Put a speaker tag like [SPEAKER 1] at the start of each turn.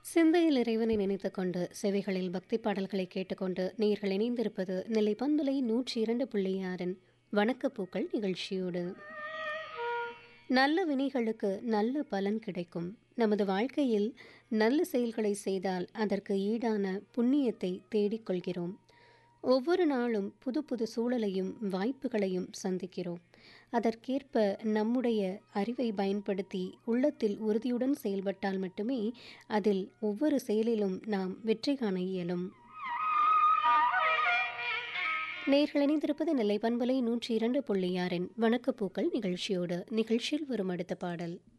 [SPEAKER 1] சிந்தையில் இறைவனை நினைத்துக் கொண்டு செவிகளில் பக்தி பாடல்களை கேட்டுக்கொண்டு நேர்கள் இணைந்திருப்பது நெல்லை பண்பலை நூற்றி இரண்டு புள்ளி ஆறின் வணக்கப்பூக்கள் நிகழ்ச்சியோடு நல்ல வினைகளுக்கு நல்ல பலன் கிடைக்கும் நமது வாழ்க்கையில் நல்ல செயல்களை செய்தால் அதற்கு ஈடான புண்ணியத்தை தேடிக்கொள்கிறோம் ஒவ்வொரு நாளும் புது புது சூழலையும் வாய்ப்புகளையும் சந்திக்கிறோம் அதற்கேற்ப நம்முடைய அறிவை பயன்படுத்தி உள்ளத்தில் உறுதியுடன் செயல்பட்டால் மட்டுமே அதில் ஒவ்வொரு செயலிலும் நாம் வெற்றி காண இயலும் நேர்கள் இணைந்திருப்பது நெல்லை பண்பலை நூற்றி இரண்டு புள்ளி ஆறின் வணக்கப்பூக்கள் நிகழ்ச்சியோடு நிகழ்ச்சியில் வரும் அடுத்த பாடல்